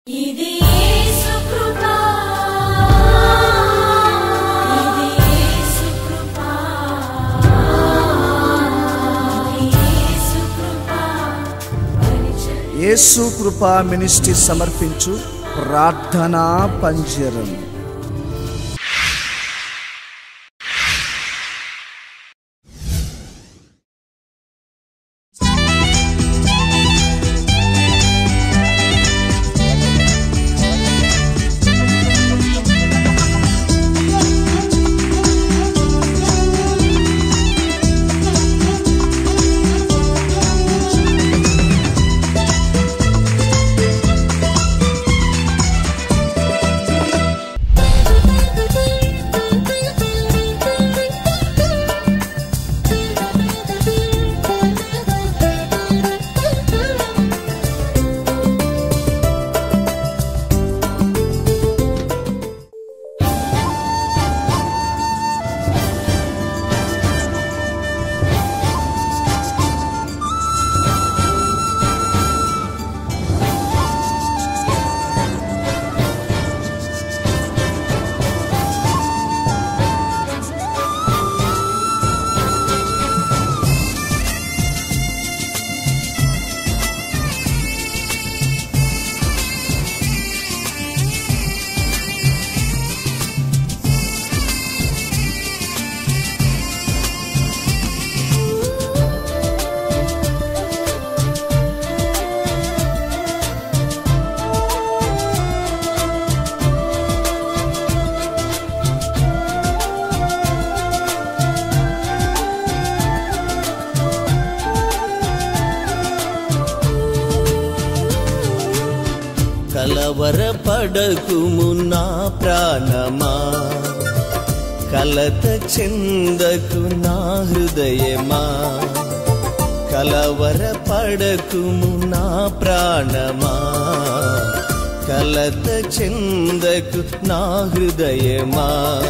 ఇది యేసు కృప ఇది యేసు కృప ఇది యేసు కృప పరిచయం యేసు కృపా మినిస్ట్రీ సమర్పించు ప్రార్థనా పంజరం కలవరపడకుము నా ప్రాణమా కలత చెందకు నా హృదయమా కలవరపడకుము నా ప్రాణమా కలత చెందకు నా హృదయమా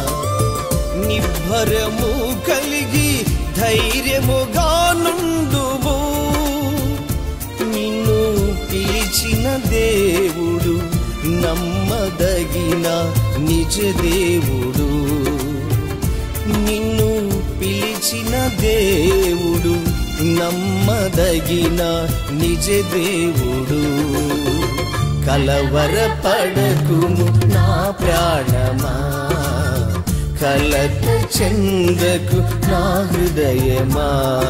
నిబ్బరము కలిగి ధైర్యముగా నుండుము నిన్ను పిలిచిన దేవుడు నమ్మదగిన నిజ దేవుడు నిన్ను పిలిచిన దేవుడు నమ్మదగిన నిజ దేవుడు కలవరపడకుము నా ప్రాణమా కలత చెందకు నా హృదయమా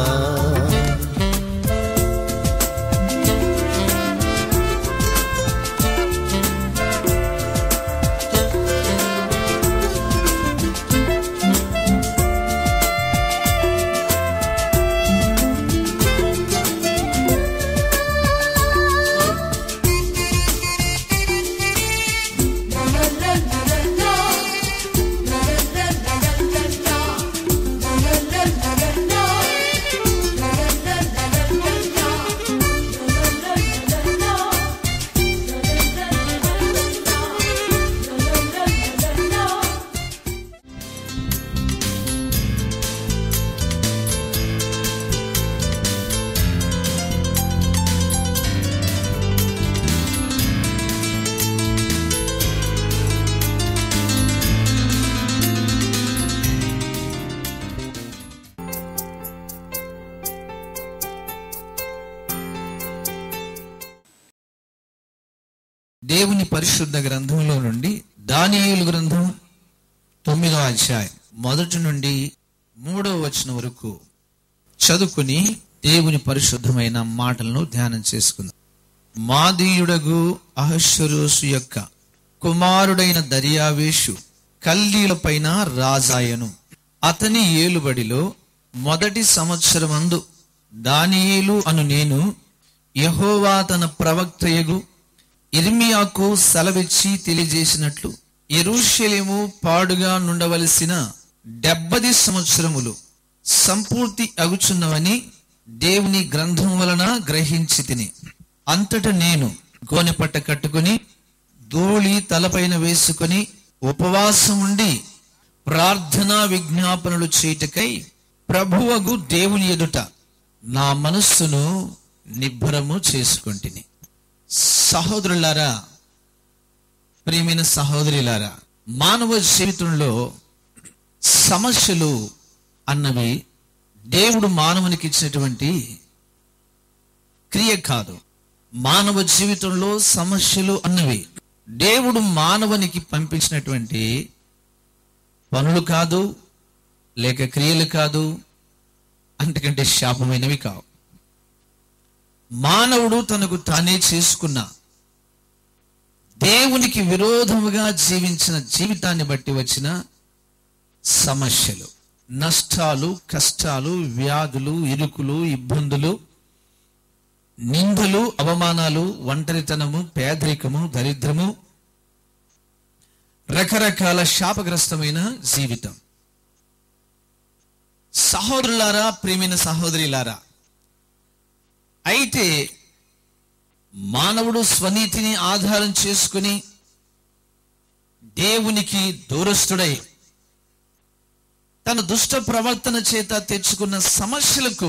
దేవుని పరిశుద్ధ గ్రంథంలో నుండి దానియేలు గ్రంథం తొమ్మిదో అధ్యాయం మొదటి నుండి మూడవ వచనం వరకు చదువుకుని దేవుని పరిశుద్ధమైన మాటలను ధ్యానం చేసుకుందాం మాదీయుడగు అహశ్వరోసు యొక్క కుమారుడైన దర్యావేషు కల్దీల పైన రాజాయను అతని ఏలుబడిలో మొదటి సంవత్సరమందు దానియేలు అను నేను యహోవా తన ప్రవక్తయగు ఇర్మియాకు సెలవిచ్చి తెలియజేసినట్లు ఎరుషలేము పాడుగా నుండవలసిన డెబ్బది సంవత్సరములు సంపూర్తి అగుచున్నవని దేవుని గ్రంథం వలన గ్రహించి తిని అంతట నేను గోనెపట్ట కట్టుకుని ధూళి తలపైన వేసుకుని ఉపవాసం ఉండి ప్రార్థనా విజ్ఞాపనలు చేయుటకై ప్రభువగు దేవుని ఎదుట నా మనస్సును నిబ్బరము చేసుకొంటిని సహోదరులారా ప్రియమైన సహోదరులారా మానవ జీవితంలో సమస్యలు అన్నవి దేవుడు మానవునికి ఇచ్చినటువంటి క్రియ కాదు మానవ జీవితంలో సమస్యలు అన్నవి దేవుడు మానవునికి పంపించినటువంటి పనులు కాదు లేక క్రియలు కాదు అంతకంటే శాపమైనవి కావు మానవుడు తనకు తానే చేసుకున్న దేవునికి విరోధముగా జీవించిన జీవితాన్ని బట్టి వచ్చిన సమస్యలు నష్టాలు కష్టాలు వ్యాధులు ఇరుకులు ఇబ్బందులు నిందలు అవమానాలు ఒంటరితనము పేదరికము దరిద్రము రకరకాల శాపగ్రస్తమైన జీవితం సహోదరులారా ప్రేమైన సహోదరిలారా అయితే మానవుడు స్వనీతిని ఆధారం చేసుకుని దేవునికి దూరస్తుడై తన దుష్ట ప్రవర్తన చేత తెచ్చుకున్న సమస్యలకు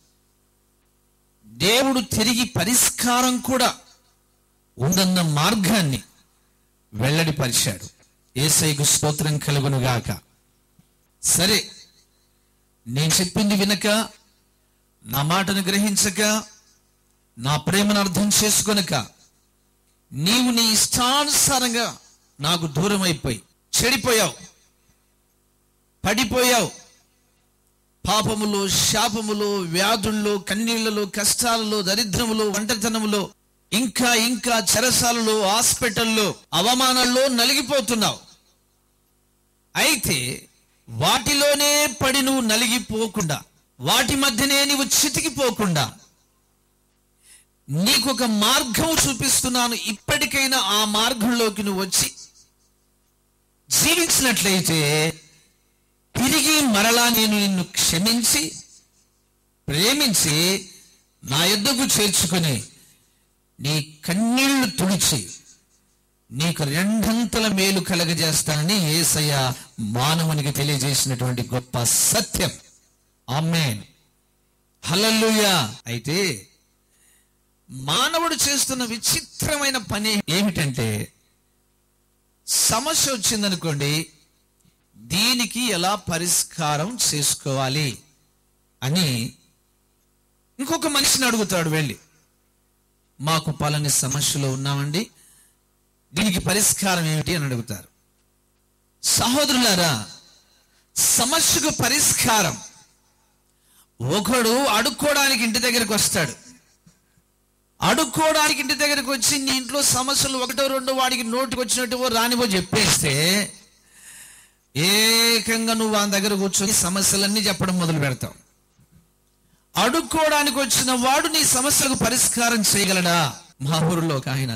దేవుడు తిరిగి పరిష్కారం కూడా ఉందన్న మార్గాన్ని వెల్లడిపరిచాడు ఏసైకు స్తోత్రం కలుగునుగాక సరే నేను చెప్పింది వినక నా మాటను గ్రహించక నా ప్రేమను అర్థం చేసుకొనక నీవు నీ ఇష్టానుసారంగా నాకు దూరం అయిపోయి చెడిపోయావు పడిపోయావు పాపములో శాపములో వ్యాధుల్లో కన్నీళ్లలో కష్టాలలో దరిద్రములో ఒంటరితనములో ఇంకా ఇంకా చెరసాలలో హాస్పిటల్లో అవమానాల్లో నలిగిపోతున్నావు అయితే వాటిలోనే పడి నువ్వు నలిగిపోకుండా వాటి మధ్యనే నీవు చితికిపోకుండా నీకు ఒక మార్గం చూపిస్తున్నాను ఇప్పటికైనా ఆ మార్గంలోకి నువ్వు వచ్చి జీవించినట్లయితే తిరిగి మరలా నేను నిన్ను క్షమించి ప్రేమించి నా యుద్ధకు చేర్చుకుని నీ కన్నీళ్లు తుడిచి నీకు రెండంతల మేలు కలగజేస్తానని ఏసయ్య మానవునికి తెలియజేసినటువంటి గొప్ప సత్యం ఆమెన్ హల్లెలూయా అయితే మానవుడు చేస్తున్న విచిత్రమైన పని ఏమిటంటే సమస్య వచ్చిందనుకోండి దీనికి ఎలా పరిష్కారం చేసుకోవాలి అని ఇంకొక మనిషిని అడుగుతాడు వెళ్ళి మాకు పలాని సమస్యలో ఉన్నామండి దీనికి పరిష్కారం ఏమిటి అని అడుగుతారు సహోదరులారా సమస్యకు పరిష్కారం ఒకడు అడుక్కోవడానికి ఇంటి దగ్గరకు వస్తాడు అడుక్కోవడానికి ఇంటి దగ్గరకు వచ్చి నీ ఇంట్లో సమస్యలు ఒకటో రెండో వాడికి నోటికి వచ్చినట్టు రానివో చెప్పేస్తే ఏకంగా నువ్వు ఆ దగ్గర కూర్చొని సమస్యలన్నీ చెప్పడం మొదలు పెడతావు అడుక్కోవడానికి వచ్చిన వాడు నీ సమస్యలకు పరిష్కారం చేయగలడా మా ఊరిలో ఒక ఆయన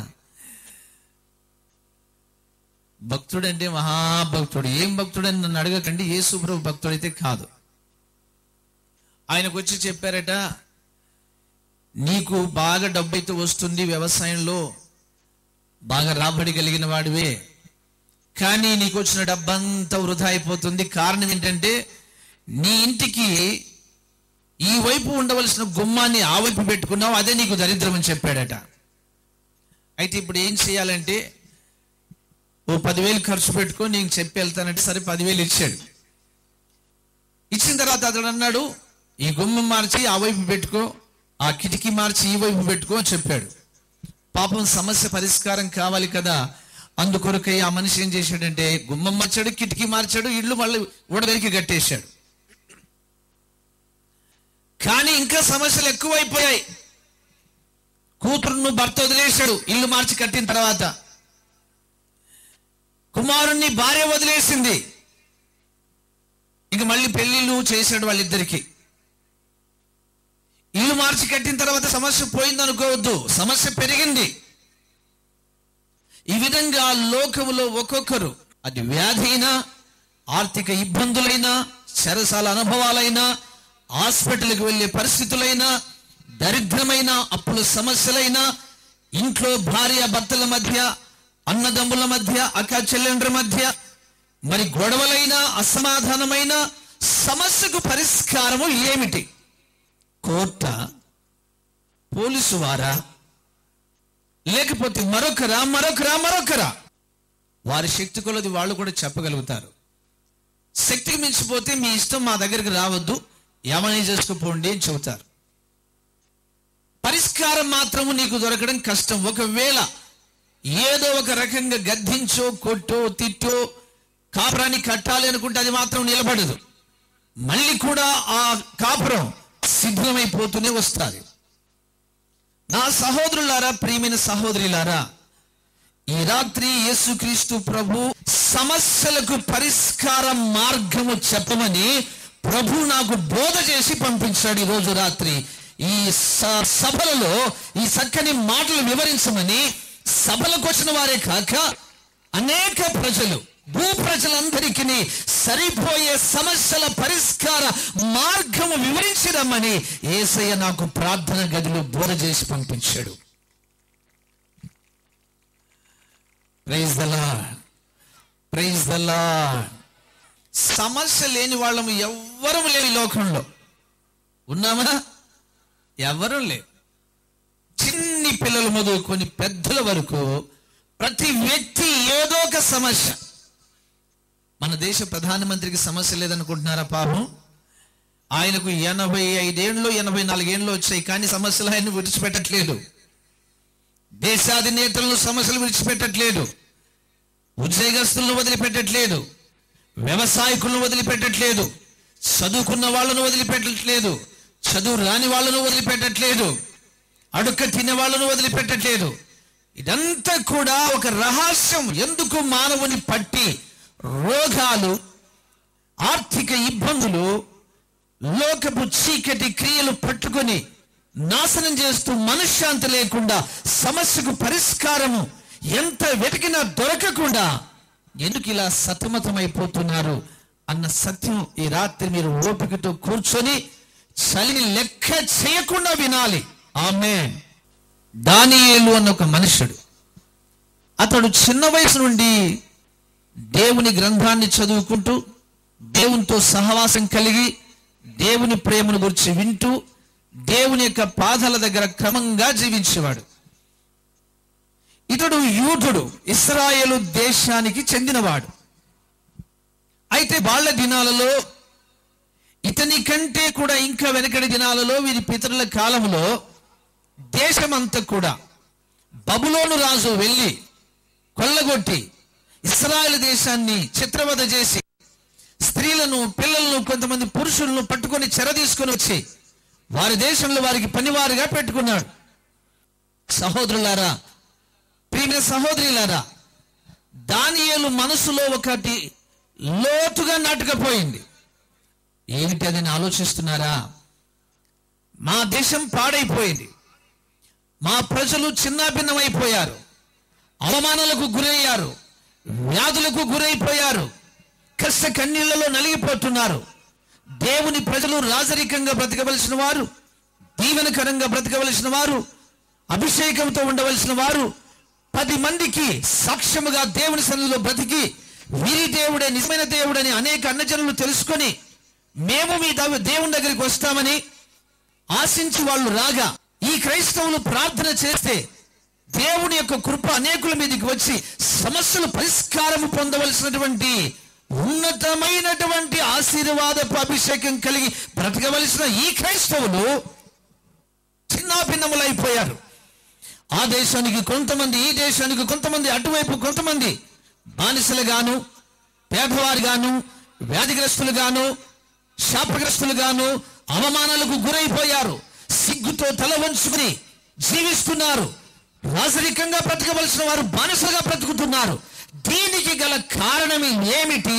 భక్తుడంటే మహాభక్తుడు ఏం భక్తుడని నన్ను అడగకండి ఏ సుప్రభు భక్తుడైతే కాదు ఆయనకు వచ్చి చెప్పారట నీకు బాగా డబ్బు అయితే వస్తుంది వ్యవసాయంలో బాగా రాబడి కలిగిన వాడివే కానీ నీకు వచ్చిన డబ్బంతా వృధా అయిపోతుంది కారణం ఏంటంటే నీ ఇంటికి ఈ వైపు ఉండవలసిన గుమ్మాన్ని ఆ వైపు పెట్టుకున్నావు అదే నీకు దరిద్రం అని చెప్పాడట అయితే ఇప్పుడు ఏం చేయాలంటే ఓ పదివేలు ఖర్చు పెట్టుకో నీకు చెప్పి వెళ్తానంటే సరే పదివేలు ఇచ్చాడు ఇచ్చిన తర్వాత అతడు అన్నాడు ఈ గుమ్మం మార్చి ఆ వైపు పెట్టుకో ఆ కిటికీ మార్చి ఈ వైపు పెట్టుకో అని చెప్పాడు పాపం సమస్య పరిష్కారం కావాలి కదా అందుకొరకై ఆ మనిషి ఏం చేశాడంటే గుమ్మం మార్చాడు కిటికీ మార్చాడు ఇల్లు మళ్ళీ ఊడదరికి కట్టేశాడు కానీ ఇంకా సమస్యలు ఎక్కువైపోయాయి కూతురును భర్త వదిలేశాడు ఇల్లు మార్చి కట్టిన తర్వాత కుమారుణ్ణి భార్య వదిలేసింది ఇంక మళ్ళీ పెళ్లిళ్ళు చేశాడు వాళ్ళిద్దరికి ఇల్లు మార్చి కట్టిన తర్వాత సమస్య పోయింది అనుకోవద్దు సమస్య పెరిగింది ఈ విధంగా లోకములో ఒక్కొక్కరు అది వ్యాధి అయినా ఆర్థిక ఇబ్బందులైనా చెరసాల అనుభవాలైనా హాస్పిటల్కి వెళ్ళే పరిస్థితులైనా దరిద్రమైన అప్పుల సమస్యలైనా ఇంట్లో భార్య భర్తల మధ్య అన్నదమ్ముల మధ్య అక్క చెల్లెండ్ర మధ్య మరి గొడవలైన అసమాధానమైన సమస్యకు పరిష్కారము ఏమిటి కోర్ట పోలీసు వారా లేకపోతే మరొకరా మరొకరా మరొకరా వారి శక్తి కొలది వాళ్ళు కూడా చెప్పగలుగుతారు శక్తికి మించిపోతే మీ ఇష్టం మా దగ్గరికి రావద్దు ఏమని చేసుకుపోండి అని చెబుతారు పరిష్కారం మాత్రము నీకు దొరకడం కష్టం ఒకవేళ ఏదో ఒక రకంగా గద్దించో కొట్టో తిట్టో కాపురాన్ని కట్టాలి అనుకుంటే అది మాత్రం నిలబడదు మళ్ళీ కూడా ఆ కాపురం శిథిలమైపోతూనే వస్తుంది నా సహోదరులారా ప్రియమైన సహోదరులారా ఈ రాత్రి యేసుక్రీస్తు ప్రభు సమస్యలకు పరిష్కార మార్గము చెప్పమని ప్రభు నాకు బోధ చేసి పంపించాడు ఈ రోజు రాత్రి ఈ స- సభలలో ఈ చక్కని మాటలు వివరించమని సభలకు వచ్చిన వారే కాక అనేక ప్రజలు భూ ప్రజలందరికీ సరిపోయే సమస్యల పరిష్కార మార్గము వివరించి రమ్మని ఏసయ్య నాకు ప్రార్థన గదిలో బోధ చేసి పంపించాడు praise the Lord praise the Lord సమస్య లేని వాళ్ళము ఎవ్వరూ లేవు ఈ లోకంలో ఉన్నామా ఎవరూ లేవు చిన్ని పిల్లల మొదలుకొని పెద్దల వరకు ప్రతి వ్యక్తి ఏదో ఒక సమస్య మన దేశ ప్రధానమంత్రికి సమస్య లేదనుకుంటున్నారా పాపం ఆయనకు ఎనభై ఐదేళ్ళు ఎనభై నాలుగేళ్ళు వచ్చాయి కానీ సమస్యలు ఆయన విడిచిపెట్టట్లేదు దేశాధినేతలను సమస్యలు విడిచిపెట్టట్లేదు ఉద్యోగస్తులను వదిలిపెట్టట్లేదు వ్యవసాయకులను వదిలిపెట్టట్లేదు చదువుకున్న వాళ్ళను వదిలిపెట్టట్లేదు చదువు రాని వాళ్ళను వదిలిపెట్టట్లేదు అడుక్క తినే వాళ్ళను వదిలిపెట్టట్లేదు ఇదంతా కూడా ఒక రహస్యం ఎందుకు మానవుని పట్టి రోగాలు ఆర్థిక ఇబ్బందులు లోకపు చీకటి క్రియలు పట్టుకొని నాశనం చేస్తూ మనశ్శాంతి లేకుండా సమస్యకు పరిష్కారము ఎంత వెతికినా దొరకకుండా ఎందుకు ఇలా సతమతమైపోతున్నారు అన్న సత్యం ఈ రాత్రి మీరు ఓపికతో కూర్చొని చలిని లెక్క చేయకుండా వినాలి ఆమె దానియేలు అన్న ఒక మనుషుడు అతడు చిన్న వయసు నుండి దేవుని గ్రంథాన్ని చదువుకుంటూ దేవునితో సహవాసం కలిగి దేవుని ప్రేమను గురించి వింటూ దేవుని యొక్క పాదాల దగ్గర క్రమంగా జీవించేవాడు ఇతడు యూదుడు ఇస్రాయేలు దేశానికి చెందినవాడు అయితే వాళ్ళ దినాలలో ఇతని కంటే కూడా ఇంకా వెనకటి దినాలలో వీరి పితరుల కాలంలో దేశమంతా కూడా బబులోను రాజు వెళ్ళి కొల్లగొట్టి ఇస్రాయేల్ దేశాన్ని చిత్రవద చేసి స్త్రీలను పిల్లలను కొంతమంది పురుషులను పట్టుకొని చెర తీసుకొని వచ్చి వారి దేశంలో వారికి పనివారుగా పెట్టుకున్నాడు సహోదరులారా ప్రియమైన సహోదరులారా దానియేలు మనసులో ఒకటి లోతుగా నాటుకపోయింది ఏమిటి అదని ఆలోచిస్తున్నారా మా దేశం పాడైపోయింది మా ప్రజలు చిన్నాభిన్నమైపోయారు అవమానాలకు గురయ్యారు వ్యాధులకు గురైపోయారు కష్ట కన్నీళ్లలో నలిగిపోతున్నారు దేవుని ప్రజలు రాజరికంగా బ్రతకవలసిన వారు దీవెనకరంగా బ్రతకవలసిన వారు అభిషేకంతో ఉండవలసిన వారు పది మందికి సాక్ష్యముగా దేవుని సన్నిధిలో బ్రతికి వీరి దేవుడే నిజమైన దేవుడని అనేక అన్నజనులు తెలుసుకొని మేము మీ దవ- దేవుని దగ్గరికి వస్తామని ఆశించి వాళ్ళు రాగా ఈ క్రైస్తవులు ప్రార్థన చేస్తే దేవుని యొక్క కృప అనేకుల మీదకి వచ్చి సమస్యలు పరిష్కారం పొందవలసినటువంటి ఉన్నతమైనటువంటి ఆశీర్వాదపు అభిషేకం కలిగి బ్రతకవలసిన ఈ క్రైస్తవులు చిన్నాభిన్నములైపోయారు ఆ దేశానికి కొంతమంది ఈ దేశానికి కొంతమంది అటువైపు కొంతమంది బానిసలుగాను పేదవారుగాను వ్యాధిగ్రస్తులుగాను శాపగ్రస్తులుగాను అవమానాలకు గురైపోయారు సిగ్గుతో తల వంచుకుని జీవిస్తున్నారు రాజరికంగా బ్రతకవలసిన వారు బానిసలుగా బ్రతుకుతున్నారు దీనికి గల కారణం ఏమిటి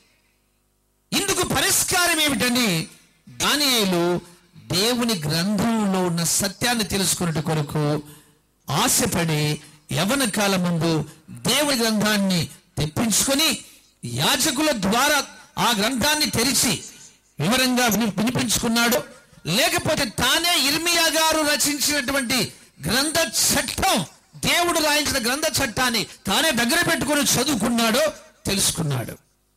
ఇందుకు పరిష్కారం ఏమిటని దానియేలు దేవుని గ్రంథంలో ఉన్న సత్యాన్ని తెలుసుకున్నట్టు కొరకు ఆశపడి యవన కాలం ముందు దేవుని గ్రంథాన్ని తెప్పించుకొని యాజకుల ద్వారా ఆ గ్రంథాన్ని తెరిచి వివరంగా విని- వినిపించుకున్నాడు లేకపోతే తానే ఇర్మియా గారు రచించినటువంటి గ్రంథ చట్టం దేవుడు రాయించిన గ్రంథ చట్టాన్ని తానే దగ్గర పెట్టుకొని చదువుకున్నాడో తెలుసుకున్నాడు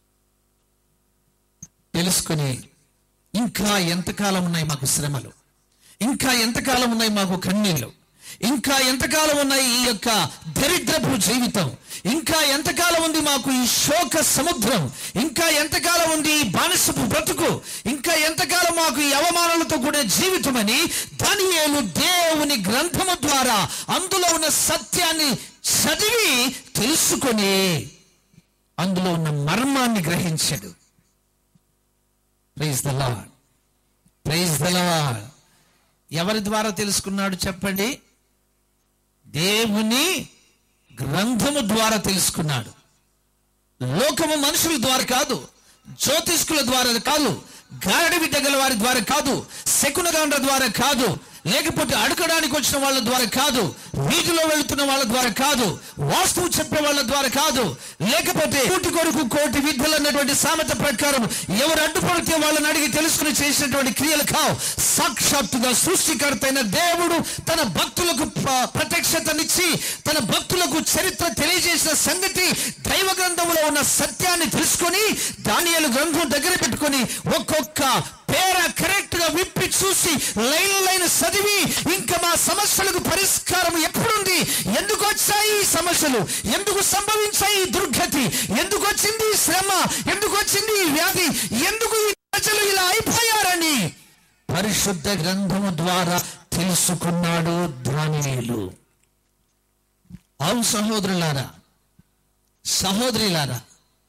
తెలుసుకుని ఇంకా ఎంతకాలం ఉన్నాయి మాకు శ్రమలు ఇంకా ఎంతకాలం ఉన్నాయి మాకు కన్నీళ్ళు ఇంకా ఎంతకాలం ఉన్నాయి ఈ యొక్క దరిద్రపు జీవితం ఇంకా ఎంతకాలం ఉంది మాకు ఈ శోక సముద్రం ఇంకా ఎంతకాలం ఉంది ఈ బానిసపు బ్రతుకు ఇంకా ఎంతకాలం మాకు ఈ అవమానాలతో కూడిన జీవితం అని దానియేలు దేవుని గ్రంథము ద్వారా అందులో ఉన్న సత్యాన్ని చదివి తెలుసుకొని అందులో ఉన్న మర్మాన్ని గ్రహించాడు praise the Lord praise the Lord ఎవరి ద్వారా తెలుసుకున్నాడు చెప్పండి దేవుని గ్రంథము ద్వారా తెలుసుకున్నాడు లోకము మనుషుల ద్వారా కాదు జ్యోతిష్కుల ద్వారా కాదు గారడి బిడ్డ గల వారి ద్వారా కాదు శకునగాండ్ర ద్వారా కాదు లేకపోతే అడగడానికి వచ్చిన వాళ్ళ ద్వారా కాదు వీధిలో వెళుతున్న వాళ్ళ ద్వారా కాదు వాస్తువు చెప్పే వాళ్ళ ద్వారా కాదు లేకపోతే కోటి కొరకు కోటి విద్యలు అన్నటువంటి సామెత ప్రకారం ఎవరు అడ్డుపడితే వాళ్ళని అడిగి తెలుసుకుని చేసినటువంటి క్రియలు కావు సాక్షాత్తుగా సృష్టికర్త అయిన దేవుడు తన భక్తులకు ప్ర- ప్రత్యక్షతనిచ్చి తన భక్తులకు చరిత్ర తెలియజేసిన సంగతి దైవ గ్రంథంలో ఉన్న సత్యాన్ని తెలుసుకొని దానియలు గ్రంథం దగ్గర పెట్టుకొని ఒక్కొక్క పేర కరెక్ట్ గా విప్పి చూసి లైన్ లైన్ చదివి ఇంకా మా సమస్యలకు పరిష్కారం ఎప్పుడుంది ఎందుకు వచ్చాయి ఈ సమస్యలు ఎందుకు సంభవించాయి ఈ దుర్గతి ఎందుకు వచ్చింది ఈ శ్రమ ఎందుకు వచ్చింది ఈ వ్యాధి ఎందుకు ఈ ప్రజలు ఇలా అయిపోయారని పరిశుద్ధ గ్రంథము ద్వారా తెలుసుకున్నాడు దానియేలు అవును సహోదరులారా సహోదరులారా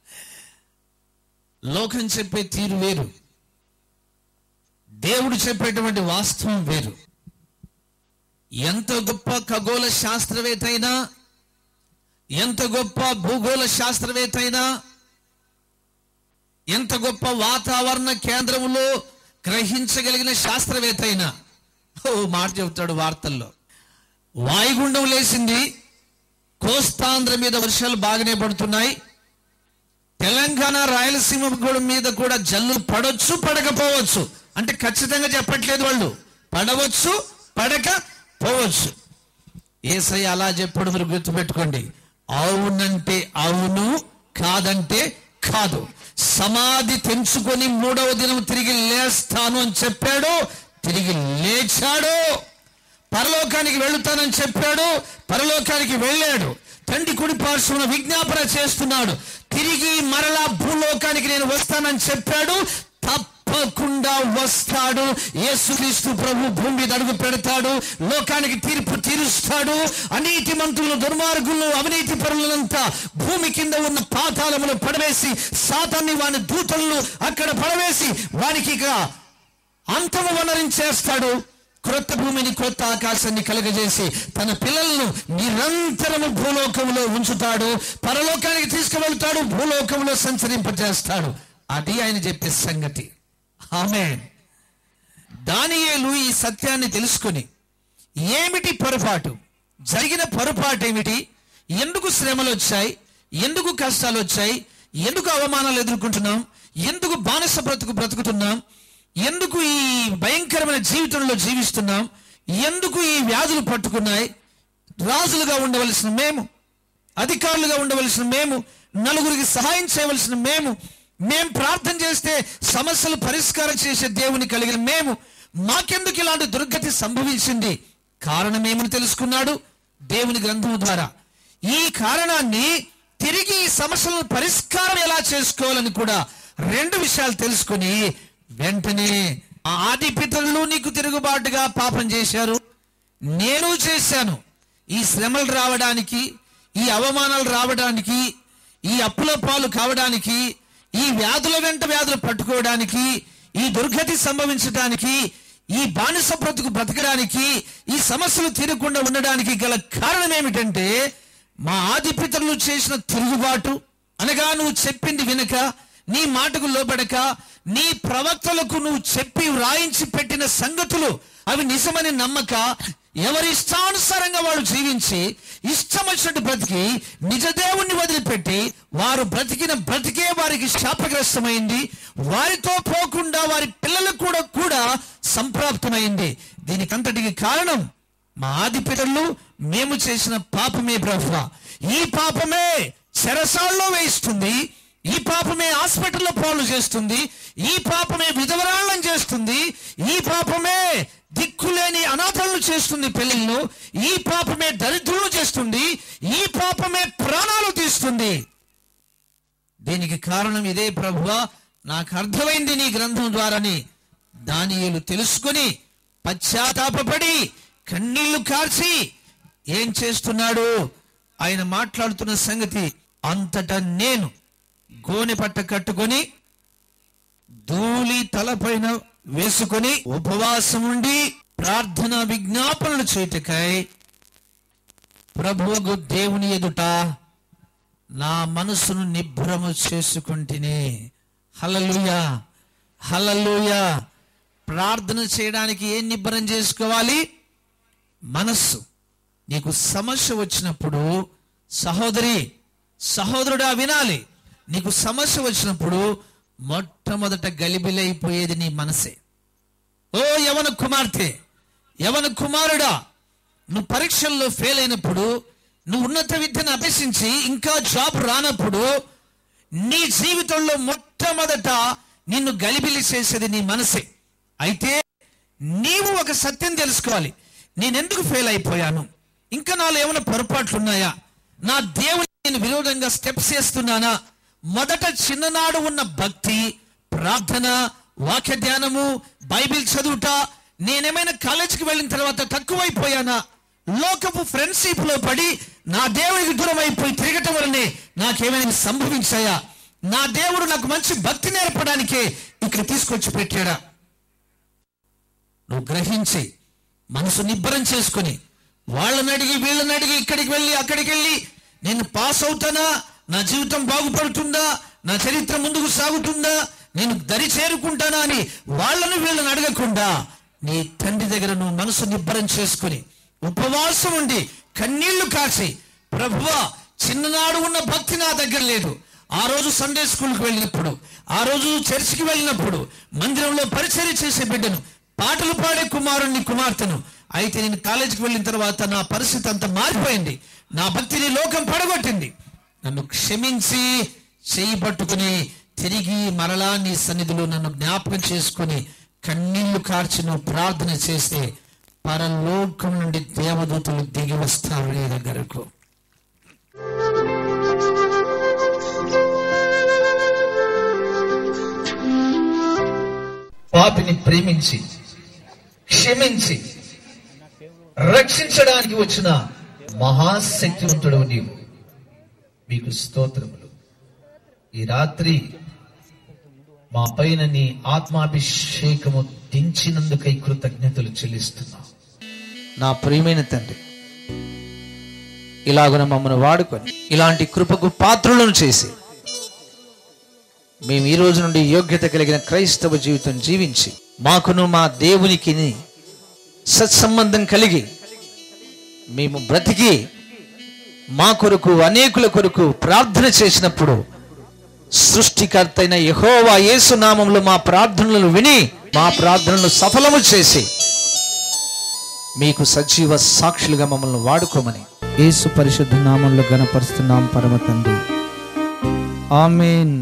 లోకం చెప్పే తీరు వేరు దేవుడు చెప్పేటువంటి వాస్తవం వేరు ఎంత గొప్ప ఖగోళ శాస్త్రవేత్త అయినా ఎంత గొప్ప భూగోళ శాస్త్రవేత్త అయినా ఎంత గొప్ప వాతావరణ కేంద్రములో గ్రహించగలిగిన శాస్త్రవేత్త అయినా ఓ మాట చెబుతాడు వార్తల్లో వాయుగుండం లేచింది కోస్తాంధ్ర మీద వర్షాలు బాగానే పడుతున్నాయి తెలంగాణ రాయలసీమ కూడా మీద కూడా జల్లులు పడొచ్చు పడకపోవచ్చు అంటే ఖచ్చితంగా చెప్పట్లేదు వాళ్ళు పడవచ్చు పడక పోవచ్చు ఏసై అలా చెప్పడు మీరు గుర్తుపెట్టుకోండి అవునంటే అవును కాదంటే కాదు సమాధి తెంచుకొని మూడవ దినం తిరిగి లేస్తాను అని చెప్పాడు తిరిగి లేచాడు పరలోకానికి వెళుతానని చెప్పాడు పరలోకానికి వెళ్ళాడు తండ్రి కుడి పార్శ్వన విజ్ఞాపన చేస్తున్నాడు తిరిగి మరలా భూలోకానికి నేను వస్తానని చెప్పాడు తప్పకుండా వస్తాడు యేసుక్రీస్తు ప్రభు భూమి మీద అడుగు పెడతాడు లోకానికి తీర్పు తీరుస్తాడు అనీతి మంత్రులు దుర్మార్గులు అవినీతి పరులంతా భూమి కింద ఉన్న పాతాళములు పడవేసి సాతాన్ని వాని దూతలను అక్కడ పడవేసి వానికి ఇక అంతము వనరించేస్తాడు క్రొత్త భూమిని క్రొత్త ఆకాశాన్ని కలుగజేసి తన పిల్లలను నిరంతరము భూలోకంలో ఉంచుతాడు పరలోకానికి తీసుకువెళ్తాడు భూలోకంలో సంచరింపజేస్తాడు అది ఆయన చెప్పే సంగతి ఆమె దానియేలు ఈ సత్యాన్ని తెలుసుకొని ఏమిటి పొరపాటు జరిగిన పొరపాటు ఏమిటి ఎందుకు శ్రమలు వచ్చాయి ఎందుకు కష్టాలు వచ్చాయి ఎందుకు అవమానాలు ఎదుర్కొంటున్నాం ఎందుకు బానిస బ్రతుకు బ్రతుకుతున్నాం ఎందుకు ఈ భయంకరమైన జీవితంలో జీవిస్తున్నాం ఎందుకు ఈ వ్యాధులు పట్టుకున్నాయి రాజులుగా ఉండవలసిన మేము అధికారులుగా ఉండవలసిన మేము నలుగురికి సహాయం చేయవలసిన మేము మేం ప్రార్థన చేస్తే సమస్యలు పరిష్కారం చేసే దేవుని కలిగిన మేము మాకెందుకు ఇలాంటి దుర్గతి సంభవించింది కారణమేమని తెలుసుకున్నాడు దేవుని గ్రంథం ద్వారా ఈ కారణాన్ని తిరిగి ఈ సమస్యలను పరిష్కారం ఎలా చేసుకోవాలని కూడా రెండు విషయాలు తెలుసుకొని వెంటనే ఆ ఆది పితరులు నీకు తిరుగుబాటుగా పాపం చేశారు నేను చేశాను ఈ శ్రమలు రావడానికి ఈ అవమానాలు రావడానికి ఈ అప్పుల పాలు కావడానికి ఈ వ్యాధుల వెంట వ్యాధులు పట్టుకోవడానికి ఈ దుర్గతి సంభవించడానికి ఈ బానిస బ్రతుకు బ్రతకడానికి ఈ సమస్యలు తీరకుండా ఉండడానికి గల కారణం ఏమిటంటే మా ఆది పితరులు చేసిన తిరుగుబాటు అనగా నువ్వు చెప్పింది వినక నీ మాటకు లోబడక నీ ప్రవక్తలకు నువ్వు చెప్పి వ్రాయించి పెట్టిన సంగతులు అవి నిజమని నమ్మక ఎవరి ఇష్టానుసారంగా వాడు జీవించి ఇష్టం వచ్చినట్టు బ్రతికి నిజ దేవుణ్ణి వదిలిపెట్టి వారు బ్రతికిన బ్రతికే వారికి శాపగ్రస్తమైంది వారితో పోకుండా వారి పిల్లలకు కూడా కూడా సంప్రాప్తమైంది దీనికంతటికి కారణం మా ఆది పితరులు మేము చేసిన పాపమే ప్రభు ఈ పాపమే చెరసాల్లో వేయిస్తుంది ఈ పాపమే హాస్పిటల్లో పాలు చేస్తుంది ఈ పాపమే విధవరాళ్ళం చేస్తుంది ఈ పాపమే దిక్కులేని అనాథలను చేస్తుంది పిల్లలను ఈ పాపమే దరిద్రులు చేస్తుంది ఈ పాపమే ప్రాణాలు తీస్తుంది దీనికి కారణం ఇదే ప్రభువా నాకు అర్థమైంది నీ గ్రంథం ద్వారాని దానియేలు తెలుసుకొని పశ్చాత్తాపపడి కన్నీళ్లు కార్చి ఏం చేస్తున్నాడు ఆయన మాట్లాడుతున్న సంగతి అంతటా నేను గోనె పట్ట కట్టుకొని ధూళి తలపైన వేసుకొని ఉపవాసం ఉండి ప్రార్థన విజ్ఞాపనలు చేయుటకై ప్రభువుకు దేవుని ఎదుట నా మనసును నిభ్రమ చేసుకుంటేనే హలలుయ హలలుయ ప్రార్థన చేయడానికి ఏం నిబ్బరం చేసుకోవాలి మనస్సు నీకు సమస్య వచ్చినప్పుడు సహోదరి సహోదరుడా వినాలి నీకు సమస్య వచ్చినప్పుడు మొట్టమొదట గలిబిలైపోయేది నీ మనసే ఓ యవన కుమార్తె యవన కుమారుడా నువ్వు పరీక్షల్లో ఫెయిల్ అయినప్పుడు నువ్వు ఉన్నత విద్యను అభ్యసించి ఇంకా జాబ్ రానప్పుడు నీ జీవితంలో మొట్టమొదట నిన్ను గలిబిలి చేసేది నీ మనసే అయితే నీవు ఒక సత్యం తెలుసుకోవాలి నేనెందుకు ఫెయిల్ అయిపోయాను ఇంకా నాలో ఏమైనా పొరపాట్లు ఉన్నాయా నా దేవుని నేను విరోధంగా స్టెప్స్ చేస్తున్నానా మొదట చిన్ననాడు ఉన్న భక్తి ప్రార్థన వాక్య ధ్యానము బైబిల్ చదువుట నేనేమైనా కాలేజీకి వెళ్ళిన తర్వాత తక్కువైపోయానా లోకపు ఫ్రెండ్షిప్ లో పడి నా దేవునికి దూరం అయిపోయి తిరగటం వల్లనే నాకేమైనా సంభవించాయా నా దేవుడు నాకు మంచి భక్తి నేర్పడానికే ఇక్కడ తీసుకొచ్చి పెట్టాడా నువ్వు గ్రహించి మనసు నిబ్బరం చేసుకుని వాళ్ళని అడిగి వీళ్ళని అడిగి ఇక్కడికి వెళ్ళి అక్కడికి వెళ్ళి నేను పాస్ అవుతానా నా జీవితం బాగుపడుతుందా నా చరిత్ర ముందుకు సాగుతుందా నేను దరి చేరుకుంటానా అని వాళ్ళని వీళ్ళని అడగకుండా నీ తండ్రి దగ్గర నువ్వు మనసు నిబ్బరం చేసుకుని ఉపవాసం ఉండి కన్నీళ్లు కాచి ప్రభువా చిన్ననాడు ఉన్న భక్తి నా దగ్గర లేదు ఆ రోజు సండే స్కూల్కి వెళ్ళినప్పుడు ఆ రోజు చర్చికి వెళ్ళినప్పుడు మందిరంలో పరిచర్య చేసే బిడ్డను పాటలు పాడే కుమారుణ్ణి కుమార్తెను అయితే నేను కాలేజీకి వెళ్ళిన తర్వాత నా పరిస్థితి అంత మారిపోయింది నా భక్తిని లోకం పడగొట్టింది నన్ను క్షమించి చేయి పట్టుకుని తిరిగి మరలా నీ సన్నిధిలో నన్ను జ్ఞాపకం చేసుకుని కన్నీళ్లు కార్చి నువ్వు ప్రార్థన చేస్తే పరలోకం నుండి దేవదూతలు దిగి వస్తారు నీ దగ్గరకు పాపిని ప్రేమించి క్షమించి రక్షించడానికి వచ్చిన మహాశక్తివంతుడు నీవు మీకు స్తోత్రములు ఈ రాత్రి మా పైన నీ ఆత్మాభిషేకము దించినందుకై కృతజ్ఞతలు చెల్లిస్తున్నా నా ప్రియమైన తండ్రి ఇలాగున మమ్మల్ని వాడుకొని ఇలాంటి కృపకు పాత్రులను చేసి మేము ఈ రోజు నుండి యోగ్యత కలిగిన క్రైస్తవ జీవితం జీవించి మాకును మా దేవునికి సత్సంబంధం కలిగి మేము బ్రతికి మా కొరకు అనేకుల కొరకు ప్రార్థన చేసినప్పుడు సృష్టికర్త అయిన యహోవా యేసు నామంలో మా ప్రార్థనలను విని మా ప్రార్థనలు సఫలము చేసి మీకు సజీవ సాక్షులుగా మమ్మల్ని వాడుకోమని యేసు పరిశుద్ధ నామంలో గణపరుస్తున్నాం పరమ తండ్రి ఆమెన్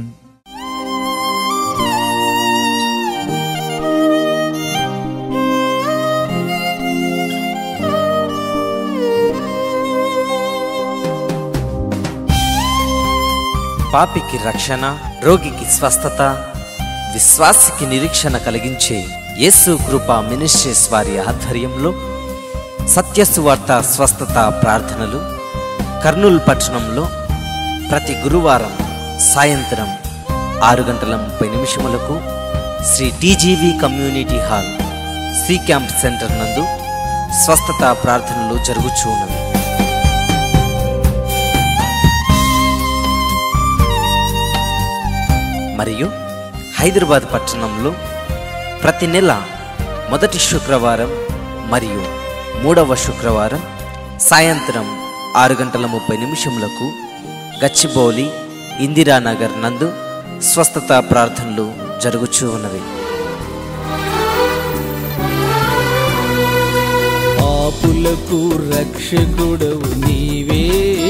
పాపికి రక్షణ రోగికి స్వస్థత విశ్వాసికి నిరీక్షణ కలిగించే యేసు కృప మినిస్ట్రీస్ వారి ఆధ్వర్యంలో సత్యసువార్త స్వస్థత ప్రార్థనలు కర్నూలు పట్టణంలో ప్రతి గురువారం సాయంత్రం ఆరు గంటల ముప్పై నిమిషములకు Shri TGV community hall C camp centre నందు స్వస్థత ప్రార్థనలు జరుగుచూ ఉన్నవి మరియు హైదరాబాద్ పట్టణంలో ప్రతి నెల మొదటి శుక్రవారం మరియు మూడవ శుక్రవారం సాయంత్రం ఆరు గంటల ముప్పై నిమిషములకు గచ్చిబౌలి ఇందిరానగర్ నందు స్వస్థత ప్రార్థనలు జరుగుచూ ఉన్నవి పాపులకు రక్షకుడవు నీవే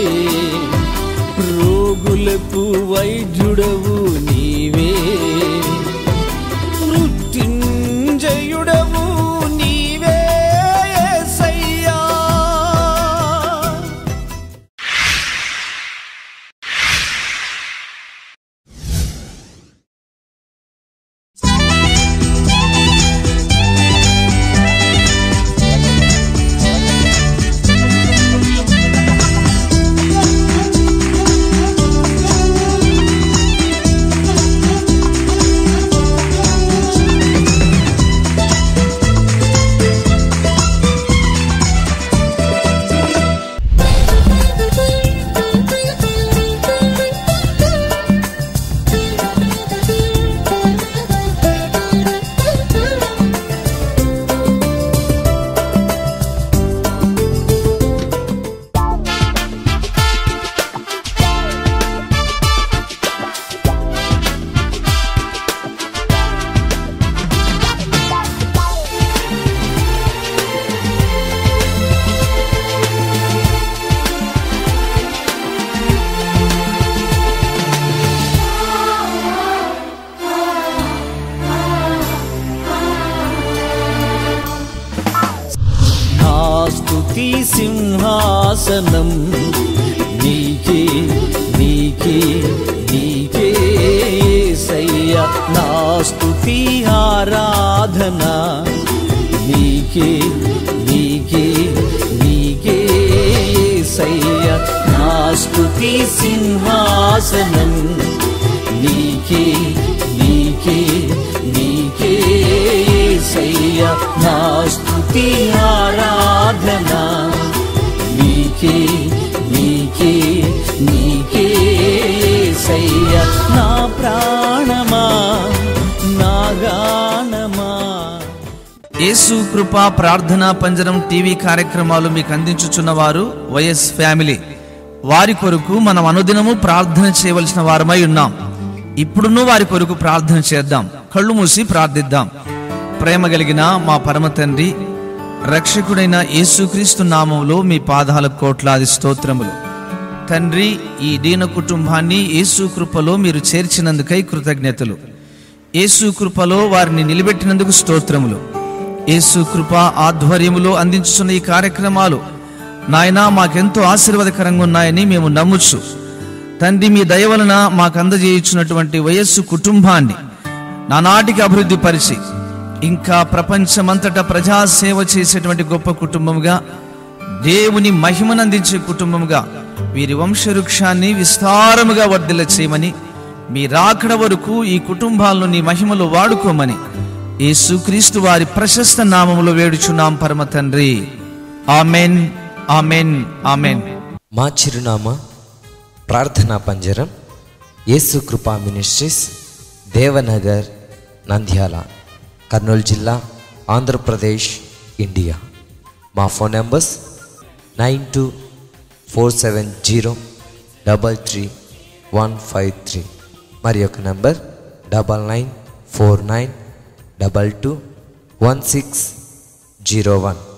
రోగులకు వైద్యుడవు నీవే మృత్యుంజయుడవు నీవే సింహాసనం నీకే నీకే నీకే సయ్య నా స్తుతి ఆరాధన నీకే నీకే నీకే సయ్య నా స్తుతి సింహాసనం నీకే నీకే నీకే సయ్య నా స్తుతి ఆరాధన నీకే నీకే నీకే సయ్య నా ప్రాణమా నా గానమా యేసు కృపా ప్రార్థనా పంజరం టీవీ కార్యక్రమాలు మీకు అందించుచున్న వారు వైఎస్ ఫ్యామిలీ వారి కొరకు మనం అనుదినము ప్రార్థన చేయవలసిన వారమై ఉన్నాం ఇప్పుడును వారి కొరకు ప్రార్థన చేద్దాం కళ్ళు మూసి ప్రార్థిద్దాం ప్రేమ కలిగిన మా పరమ తండ్రి రక్షకుడైన యేసుక్రీస్తు నామంలో మీ పాదాల కోట్లాది స్తోత్రములు తండ్రి ఈ దీన కుటుంబాన్ని యేసు కృపలో మీరు చేర్చినందుకై కృతజ్ఞతలు యేసు కృపలో వారిని నిలబెట్టినందుకు స్తోత్రములు యేసు కృప ఆధ్వర్యములో అందించుతున్న ఈ కార్యక్రమాలు నాయనా మాకెంతో ఆశీర్వాదకరంగా ఉన్నాయని మేము నమ్ముచ్చు తండ్రి మీ దయ వలన మాకు అందజేయుచున్నటువంటి వయస్సు కుటుంబాన్ని నానాటికి అభివృద్ధి పరిచి ఇంకా ప్రపంచమంతటా ప్రజాసేవ చేసేటువంటి గొప్ప కుటుంబముగా దేవుని మహిమనందించే కుటుంబముగా వీరి వంశవృక్షాన్ని విస్తారముగా వర్ధిల్ల చేయమని మీ రాకడ వరకు ఈ కుటుంబాలను నీ మహిమలో వాడుకోమని యేసుక్రీస్తు వారి ప్రశస్త నామములో వేడుచున్నాం పరమ తండ్రి ఆమెన్ ఆమెన్ ఆమెన్ మా చిరునామా ప్రార్థనా పంజరం యేసు కృపా మినిస్ట్రీస్ దేవనగర్ నంద్యాల కర్నూలు జిల్లా ఆంధ్రప్రదేశ్ ఇండియా మా phone numbers nine two four seven zero double three one five three మరి యొక్క number double nine four nine double two one six zero one